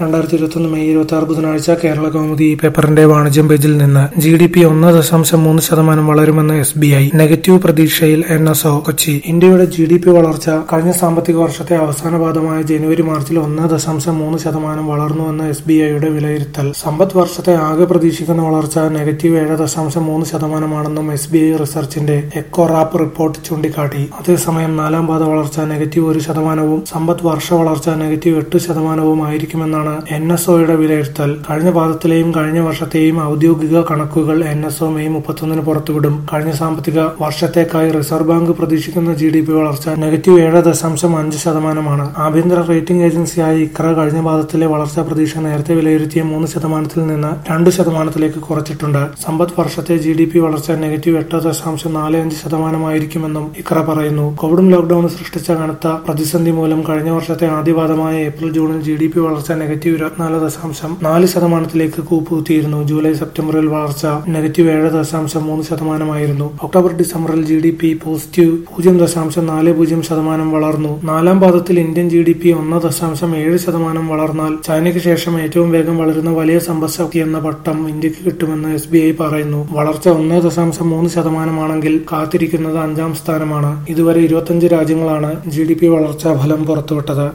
രണ്ടായിരത്തി ഇരുപത്തൊന്ന് മെയ് ഇരുപത്തി ആറ് ബുധനാഴ്ച കേരള കൗമുദി ഈ പേപ്പറിന്റെ വാണിജ്യം പേജിൽ നിന്ന് ജി ഡി പി ഒന്ന് ദശാംശം മൂന്ന് ശതമാനം വളരുമെന്ന് എസ് ബി ഐ നെഗറ്റീവ് പ്രതീക്ഷയിൽ എൻ എസ് ഒ കൊച്ചി ഇന്ത്യയുടെ ജി ഡി പി വളർച്ച കഴിഞ്ഞ സാമ്പത്തിക വർഷത്തെ അവസാന പാദമായ ജനുവരി മാർച്ചിൽ ഒന്ന് ദശാംശം മൂന്ന് ശതമാനം വളർന്നുവെന്ന് എസ് ബി ഐയുടെ വിലയിരുത്തൽ സമ്പദ് വർഷത്തെ ആകെ പ്രതീക്ഷിക്കുന്ന വളർച്ച നെഗറ്റീവ് ഏഴ് ദശാംശം മൂന്ന് ശതമാനമാണെന്നും എസ് ബി ഐ റിസർച്ചിന്റെ എക്കോ റാപ്പ് റിപ്പോർട്ട് ചൂണ്ടിക്കാട്ടി അതേസമയം നാലാം പാദ വളർച്ച നെഗറ്റീവ് ഒരു ശതമാനവും സമ്പദ് വർഷ വളർച്ച നെഗറ്റീവ് എട്ട് ശതമാനവും ആയിരിക്കുമെന്നാണ് എൻ എസ് ഒയുടെ വിലയിരുത്തൽ കഴിഞ്ഞ പാദത്തിലെയും കഴിഞ്ഞ വർഷത്തെയും ഔദ്യോഗിക കണക്കുകൾ എൻ എസ് ഒ മെയ് മുപ്പത്തൊന്നിന് പുറത്തുവിടും കഴിഞ്ഞ സാമ്പത്തിക വർഷത്തേക്കായി റിസർവ് ബാങ്ക് പ്രതീക്ഷിക്കുന്ന ജി ഡി പി വളർച്ച നെഗറ്റീവ് ഏഴ് ദശാംശം അഞ്ച് ശതമാനമാണ് ആഭ്യന്തര റേറ്റിംഗ് ഏജൻസിയായ ഇക്ര കഴിഞ്ഞ പാദത്തിലെ വളർച്ചാ പ്രതീക്ഷ നേരത്തെ വിലയിരുത്തിയ മൂന്ന് ശതമാനത്തിൽ നിന്ന് രണ്ട് ശതമാനത്തിലേക്ക് കുറച്ചിട്ടുണ്ട് സമ്പദ് വർഷത്തെ ജി ഡി പി വളർച്ച നെഗറ്റീവ് എട്ട് ദശാംശം നാല് അഞ്ച് ശതമാനമായിരിക്കുമെന്നും ഇക്ര പറയുന്നു കോവിഡും ലോക്ഡൌൺ സൃഷ്ടിച്ച കനത്ത പ്രതിസന്ധി മൂലം കഴിഞ്ഞ വർഷത്തെ ആദ്യപാദമായ ഏപ്രിൽ ജൂണിൽ ജി ഡി പി വളർച്ച നെഗറ്റീവ് ഇരുപത്തിനാല് ദശാംശം നാല് ശതമാനത്തിലേക്ക് കൂപ്പുകുത്തിയിരുന്നു ജൂലൈ സെപ്റ്റംബറിൽ വളർച്ച നെഗറ്റീവ് ഏഴ് ദശാംശം മൂന്ന് ശതമാനമായിരുന്നു ഒക്ടോബർ ഡിസംബറിൽ ജി ഡി പി പോസിറ്റീവ് പൂജ്യം ദശാംശം നാല് പൂജ്യം ശതമാനം വളർന്നു നാലാം പാദത്തിൽ ഇന്ത്യൻ ജി ഡി പി ഒന്ന് ദശാംശം ഏഴ് ശതമാനം വളർന്നാൽ ചൈനയ്ക്ക് ശേഷം ഏറ്റവും വേഗം വളരുന്ന വലിയ സമ്പദ്ശക്തി എന്ന പട്ടം ഇന്ത്യക്ക് കിട്ടുമെന്ന് എസ് ബി ഐ പറയുന്നു വളർച്ച ഒന്ന് ദശാംശം മൂന്ന് ശതമാനമാണെങ്കിൽ കാത്തിരിക്കുന്നത് അഞ്ചാം സ്ഥാനമാണ് ഇതുവരെ ഇരുപത്തിയഞ്ച് രാജ്യങ്ങളാണ് ജി ഡി പി വളർച്ചാ ഫലം പുറത്തുവിട്ടത്